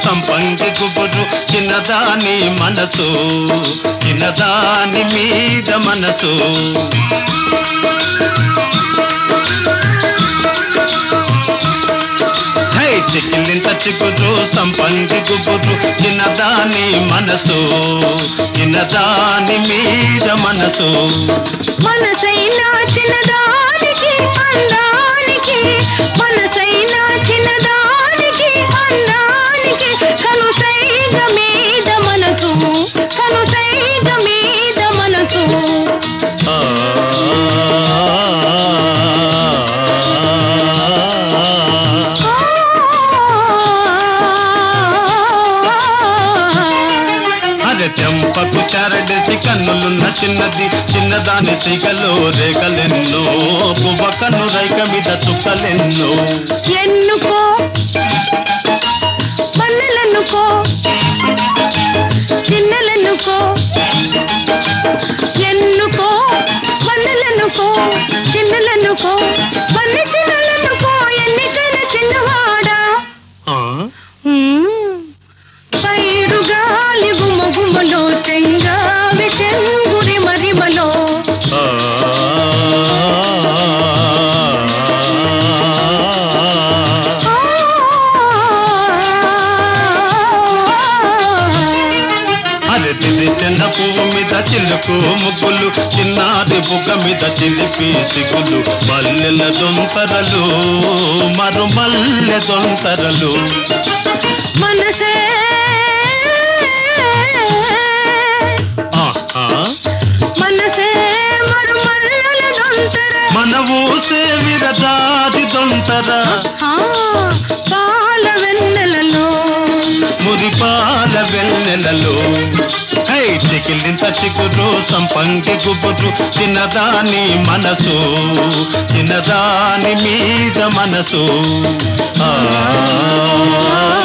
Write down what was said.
సంపంగి గుబురు చిన్నదాని మనసు చిన్నదాని మీద మనసు హై చిక్కిలింత చిగురు సంపంగి గుబురు చిన్నదాని మనసు చిన్నదాని మీద మనసు మనసైనా చిన్నదానికి అందానికి మనసైనా చిన్నదానికి అందానికి కనుసైగ మీద మనసు కనుసైగ మీద మనసు ఆ అరే చెంపకు చారడేసి కన్నులున్న చిన్నది చిన్నదాని సిగలో రేగలెన్నో పువ్వ కన్ను రైక మీద చుక్కలెన్నో ఎన్నుకో పన్నెలెన్నుకో చిన్నలెన్నుకో ఎన్నుకో పన్నెలెన్నుకో చిన్నలెన్నుకో పన్నె చిన్నలెన్నుకో ఎన్నికైన చిన్నవాడా ఆ? హ్మ్. పైరు గాలి గుమగుమలో చెంగావి చెంగురి మరిమలో ఆ. అరే తిది చిన్న పువ్వు మీద చిలుకు ముగ్గులు చిన్నాది బుగ్గ మీద చిలిపి సిగులు మల్లెల దొంతరలు మరు మల్లె దొంతరలు మనసే ఆహా. మనసే మరుమల్లల దొంతర మన ఊసే విరదాది దొంతర ఆ, పాల వెన్నెలలో మురిపాల వెన్నెలలో హై చికిలింత చిగురు సంపంగి గుబురు చిన్నదాని మనసు చిన్నదాని మీద మనసు ఆ